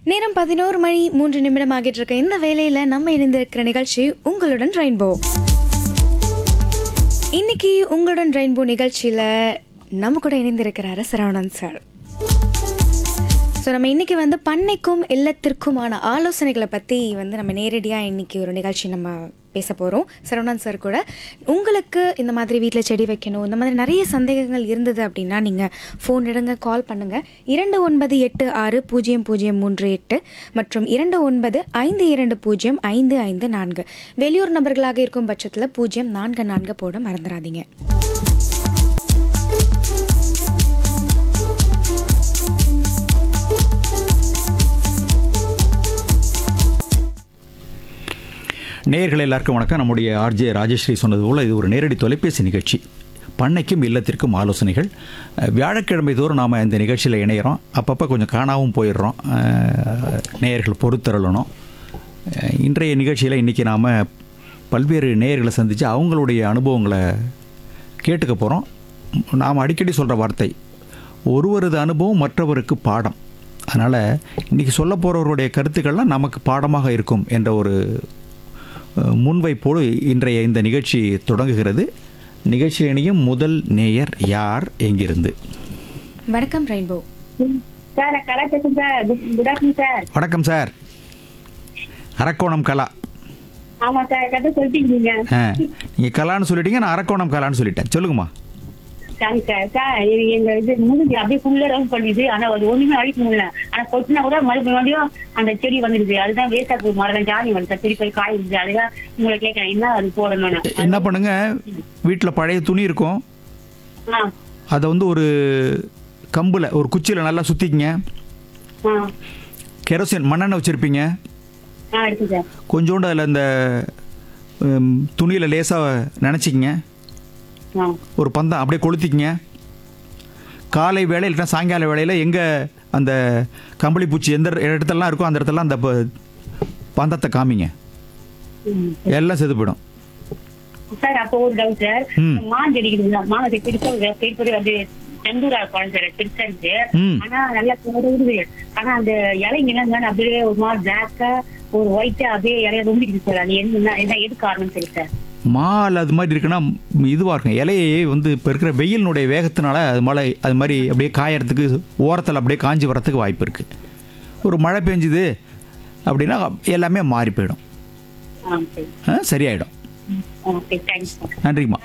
நேரம் பதினோரு மணி மூன்று நிமிடம் ஆகிட்டு இருக்க இந்த வேலையில நம்ம இணைந்திருக்கிற நிகழ்ச்சி உங்களுடன் ரெயின்போ இன்னைக்கு உங்களுடன் ரெயின்போ நிகழ்ச்சியில நம்ம கூட இணைந்திருக்கிறாரு சரவணன் சார் ஸோ நம்ம இன்னைக்கு வந்து பண்ணைக்கும் இல்லத்திற்குமான ஆலோசனைகளை பற்றி வந்து நம்ம நேரடியாக இன்னைக்கு ஒரு நிகழ்ச்சி நம்ம பேச போகிறோம் சரவணன் சார் கூட உங்களுக்கு இந்த மாதிரி வீட்டில் செடி வைக்கணும் இந்த மாதிரி நிறைய சந்தேகங்கள் இருந்தது அப்படின்னா நீங்கள் ஃபோன் எடுங்க கால் பண்ணுங்கள் இரண்டு ஒன்பது எட்டு ஆறு பூஜ்ஜியம் பூஜ்ஜியம் மூன்று எட்டு மற்றும் இரண்டு ஒன்பது ஐந்து இரண்டு பூஜ்ஜியம் ஐந்து ஐந்து நான்கு வெளியூர் நபர்களாக இருக்கும் பட்சத்தில் பூஜ்ஜியம் நான்கு நான்கு போட மறந்துடாதீங்க நேயர்கள் எல்லாருக்கும் வணக்கம் நம்முடைய ஆர்ஜே ராஜஸ்ரீ சொன்னது போல் இது ஒரு நேரடி தொலைபேசி நிகழ்ச்சி பண்ணைக்கும் இல்லத்திற்கும் ஆலோசனைகள் அஹ், வியாழக்கிழமை தோறும் நாம் இந்த நிகழ்ச்சியில் இணையிறோம் அப்பப்போ கொஞ்சம் காணாவும் போயிடுறோம் அஹ், நேயர்கள் பொறுத்தரலணும் அஹ், இன்றைய நிகழ்ச்சியில் இன்றைக்கி நாம் பல்வேறு நேயர்களை சந்தித்து அவங்களுடைய அனுபவங்களை கேட்டுக்க போகிறோம் நாம் அடிக்கடி சொல்கிற வார்த்தை ஒருவரது அனுபவம் மற்றவருக்கு பாடம் அதனால் இன்றைக்கி சொல்ல போகிறவருடைய கருத்துக்கள்லாம் நமக்கு பாடமாக இருக்கும் என்ற ஒரு அஹ், முன்வைப்போடு இன்றைய இந்த நிகழ்ச்சி தொடங்குகிறது நிகழ்ச்சியில் இணையும் முதல் நேயர் யார் எங்கிருந்து வணக்கம் ரெயின்போ சார் நான் கலா பேசுறேன் sir good good afternoon sir வணக்கம் சார் அரக்கோணம் கலா ஆமா சார் கரெக்டாக சொல்லிட்டீங்க ஆ நீங்கள் கலான்னு சொல்லிட்டீங்க நான் அரக்கோணம் கலான்னு சொல்லிட்டேன் சொல்லுங்கம்மா சாரி சார் சார் இது எங்க இது மூஞ்சி அப்படியே ஃபுல்லா ரவுண்ட் பண்ணிது ஆனா அது ஒண்ணுமே அழிக்க முடியல ஆனா கொட்டினா கூட மறுபடியும் மறுபடியும் அந்த செடி வந்துருது அதுதான் வேஸ்டா போய் மரம் ஜாதி வந்து சார் செடி போய் காய் இருக்குது அதுதான் உங்களை கேட்கறேன் என்ன அது போடணும்னு என்ன பண்ணுங்க வீட்டில் பழைய துணி இருக்கும் ஆ அதை வந்து ஒரு கம்பில் ஒரு குச்சியில் நல்லா சுற்றிக்கிங்க ஆ கெரோசின் மண்ணெண்ணெய் வச்சுருப்பீங்க ஆ இருக்கு சார் கொஞ்சோண்டு அதில் இந்த துணியில் லேசாக நினச்சிக்கிங்க ஆ ஒரு பந்தம் அப்படியே கொளுத்திக்கிங்க காலை வேலை இல்லைன்னா சாயங்கால வேளையில் எங்கே அந்த கம்பளி பூச்சி எந்த இடத்துலலாம் இருக்கோ அந்த இடத்துலலாம் அந்த ப- பந்தத்தை காமிங்க ம். எல்லாம் செத்து போயிடும் சார் அப்போ ஒரு டவுட் சார் ம். மான் செடி இருக்குதுங்களா மான் செடி பிடிச்சா பெரிய அப்படியே செந்தூரா குழந்தை சார் பிடிச்சா இருக்கு ம். ஆனா நல்லா போடுது ஆனா அந்த இலைங்க எல்லாம் அப்படியே ஒரு மாதிரி பிளாக்கா ஒரு ஒயிட்டா அப்படியே இலைய ரொம்பிடுது சார் அது என்ன என்ன எது காரணம் சரி சார் மால் அது மாதிரி இருக்குன்னா இதுவாக இருக்கும் இலையை வந்து இப்போ இருக்கிற வெயிலினுடைய வேகத்தினால அது மழை அது மாதிரி அப்படியே காயறதுக்கு ஓரத்தில் அப்படியே காஞ்சி வரத்துக்கு வாய்ப்பு இருக்குது ஒரு மழை பெஞ்சுது அப்படின்னா எல்லாமே மாறி போயிடும் ஆ சரி ஆ, சரியாயிடும் ஓகே தேங்க்ஸ் சார் நன்றிம்மா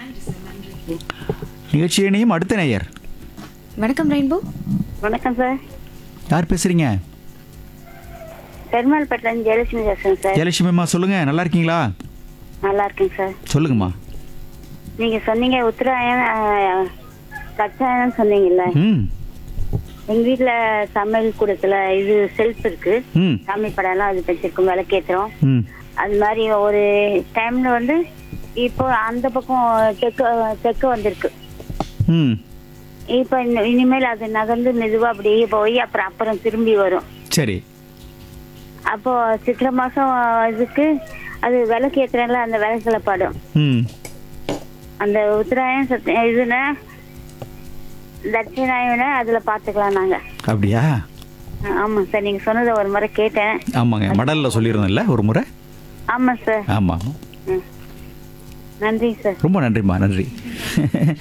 நிகழ்ச்சி இணையும் அடுத்த நேயர் வணக்கம் ரெயின்போ வணக்கம் சார் யார் பேசுகிறீங்க பெருமாள்பட்டிலேருந்து ஜெயலட்சுமி பேசுறேன் சார் ஜெயலட்சுமிம்மா சொல்லுங்கள் நல்லா இருக்கீங்களா நல்லா இருக்கேங்க சார் சொல்லுங்கம்மா நீங்க சொன்னீங்க உத்தராயணம் ஆஹ், கச்சாயனம் சொன்னீங்கல்ல ம் எங்க வீட்ல சமையல் கூடத்துல இது செல்ஃப் இருக்கு ம் சாமி படம் எல்லாம் அது வச்சிருக்கோம் விளக்கேத்துறோம் ம் அது மாதிரி ஒரு டைம்ல வந்து இப்போ அந்த பக்கம் தெற்கு தெற்கு வந்திருக்கு ம் இப்போ இனி- இனிமேல் அது நகர்ந்து மெதுவா அப்படியே போய் அப்புறம் அப்புறம் திரும்பி வரும் சரி அப்போ சித்திரை மாசம் இதுக்கு அது விளக்கேத்துறேன்ல அந்த விளக்குல படம் ம் அந்த உத்தராயணம் சத்த இதுனா தட்சிணாயன அதுல பாத்துக்கலாம் நாங்க அப்படியா ஆமா சார் நீங்க சொன்னதை ஒரு முறை கேட்டேன் ஆமாங்க மடலில் சொல்லியிருந்தேன்ல ஒரு முறை ஆமா சார் ஆமாம் ம். நன்றி சார் ரொம்ப நன்றிம்மா நன்றி